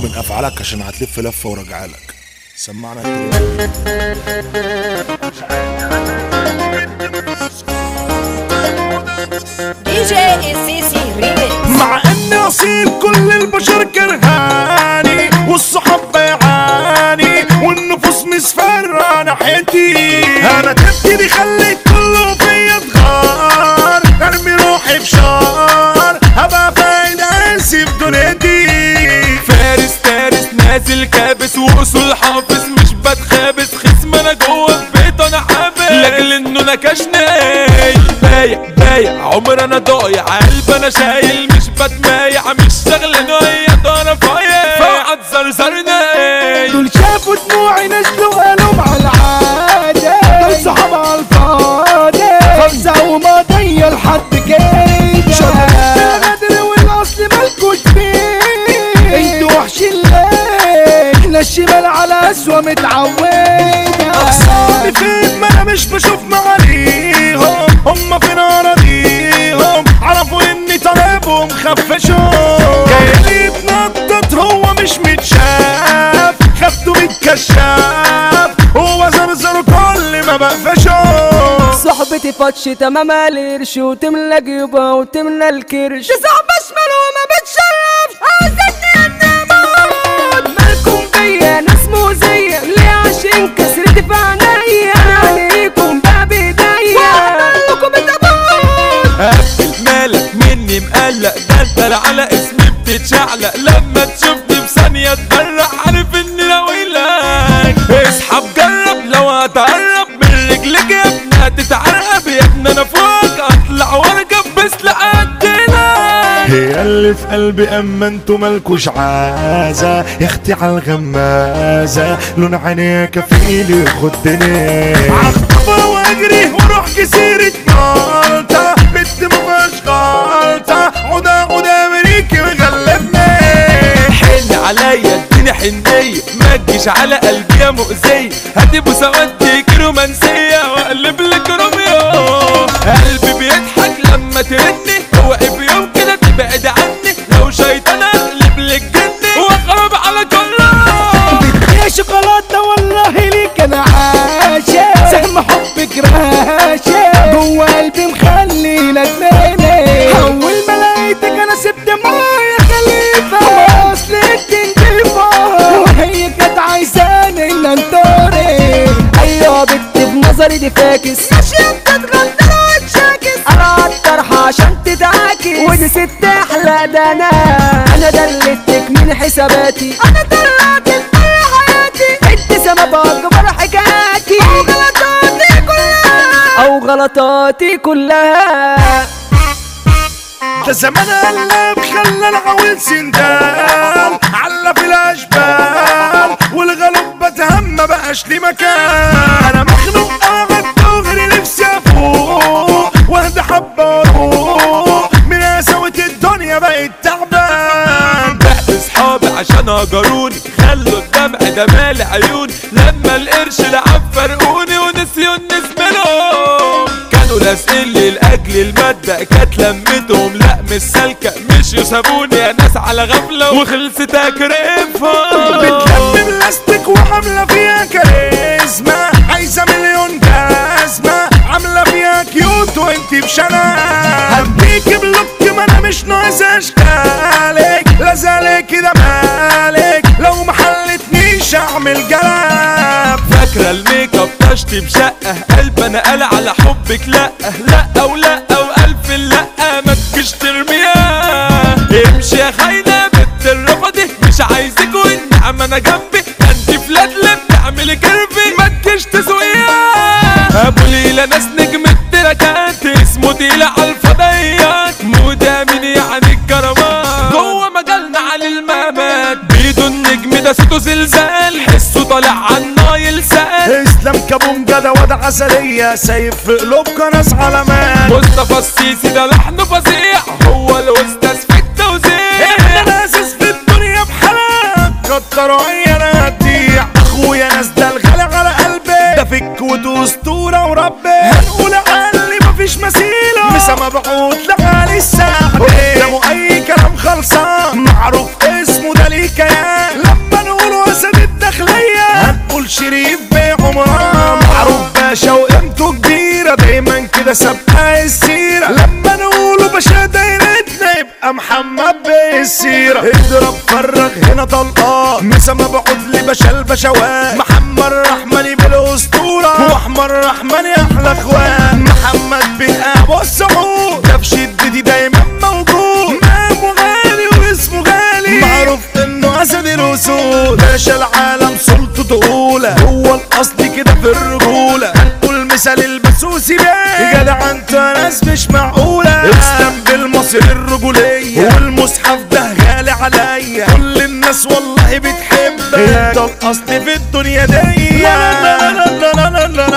من افعالك عشان هتلف لفه وراجعلك سمعنا التليفون دي جي السيسي ريميكس مع اني اصيل كل البشر كرهاني والصحاب بيعاني والنفوس مصفرة ناحيتي انا تفكيري خليت كله فيا اتغار ارمي روحي في شار هبقى فايد انسي في دنيتي فارس تارس نازل كابس واصول حافظ مش بتخابس خصم انا جوه البيت انا حابس لاجل انه نكشني بايع بايع عمر انا ضايع قلب انا شايل مش بتمايع مش شغل نوية انا فايع فقعد زرزرني دول شافوا دموعي نزلوا قالوا مع العادة دول صحاب على الفاضي خمسة وما ضيع لحد كده شغل غدر والاصل مالكوش فيه انتوا وحشين ليه احنا الشمال على اسوأ متعودة اخصامي فين ما انا مش بشوف معاليهم هم فين اراضيهم عرفوا اني طالبهم خفشوا جاي يتنطط هو مش متشاف خدته بالكشاف هو زرزر كل ما بقفشه صحبتي فتش تمام القرش وتملى جيوبها وتملى الكرش صاحبة شمال وما بتشرفش عاوزتني انا اموت مالكم بيا ناس مؤذية ليه عشان كسرتي في عينيا عليكم بقى بايديا وعملكم بتموت قفل مالك مني مقلق ده انت على اسمي بتتشعلق لما تشوفني في ثانية تبرق عارف اني لويلك اسحب جرب لو هتقرب من رجلك يا ابني هتتعرقب يا ابني انا فوق اطلع واركب بس لقدنا هي اللي في قلبي اما انتوا مالكوش عازة يا اختي على الغمازة لون عينيها كفيل يخدني عخطبة واجري واروح جزيرة مالطا بنت مفيهاش غلطة عدا عدا امريكي مغلبني حن عليا اديني حنية ما تجيش على قلبي يا مؤذية هتبقوا سوادتك رومانسية واقلب لك روميو قلبي بيضحك لما ترني اوعي في يوم كده تبعد عني لو شيطان اقلب لك جني واخرب على كله يا شوكولاتة والله ليك انا عاشق سهم حبك راشق جوه قلبي مخلي ندماني اول ما لقيتك انا سبت مايا خليفة اصلك نضيفة وهي كانت عايزاني ان انطري ايوه بنت بنظري دي فاكس ماشية بتتغدر وتشاكس انا الطرحة عشان تتعاكس ودي ست احلى ده انا انا دلتك من حساباتي انا طلعت كل حياتي انت سبب اكبر حكاياتي او غلطاتي كلها او غلطاتي كلها ده زمان قلب خلى العويل سندال على في الاشبال والغلب بتهم ما بقاش لي مكان انا مخنوق قاعد دغري نفسي افوق واهدى حبه واروق من قساوة الدنيا بقيت تعبان بعت اصحابي عشان هجروني خلوا الدمع ده مال عيوني لما القرش لعب فرقوني ونسيوا نزملهم كانوا لازقين لي لاجل المادة كانت لمتهم لا مش سالكة مش يسابوني يا ناس على غفلة وخلصت اكرفهم بتلم بلاستيك وعاملة فيها كاريزما عايزة مليون جزمة عاملة فيها كيوت وانتي بشنب هديك بلوك ما انا مش ناقص اشكالك لا زالك كده مالك لو ما حلتنيش اعمل جلب فاكرة الميك اب طشت بشقة قلب انا قال على حبك لا لا ولا والف لا ما تجيش ترميها امشي يا خاينة بنت الرفضي مش عايزك والنعمة انا جنبي ده انت فلات بتعملي كيرفي ما تجيش تسويها ابو ليلى ناس نجم التراكات اسمه تقيلة على الفضيات مودا مين يعني الكرامات جوه مجالنا على الممات بيدو النجم ده صوته زلزال حسه طالع عالنايل سال اسلام كابونجا ده واد عسلية سايب في قلوبكم ناس علامات مصطفى السيسي ده لحن فظيع هو الاستاذ في التوزيع احنا ناسس في الدنيا بحالات كتروا عينا هتضيع اخويا ناس ده الغالي على قلبي ده فك ودو اسطوره وربي هنقول علي مفيش مثيله مسا مبعوث لعلي السعدي قدامه اي كلام خلصان معروف اسمه ده ليه كيان سيرة دايما كده سابقة السيرة لما نقوله باشا دايرتنا يبقى محمد بالسيرة اضرب فرغ هنا طلقات مسا مبعوث لباشا البشوات محمد رحمن بالاسطورة واحمد رحمن احلى اخوان محمد بن ابو السعود ده في شدتي دايما موجود مامو غالي واسمه غالي معروف انه اسد الاسود باشا العالم سلطته تقولة هو الاصل كده في الرجولة هنقول مثال البسوسي بيه جدع انت ناس مش معقولة اسلام بالمصري الرجولية والمصحف ده غالي عليا كل الناس والله بتحبك انت الاصل في الدنيا دي لا لا لا لا لا لا لا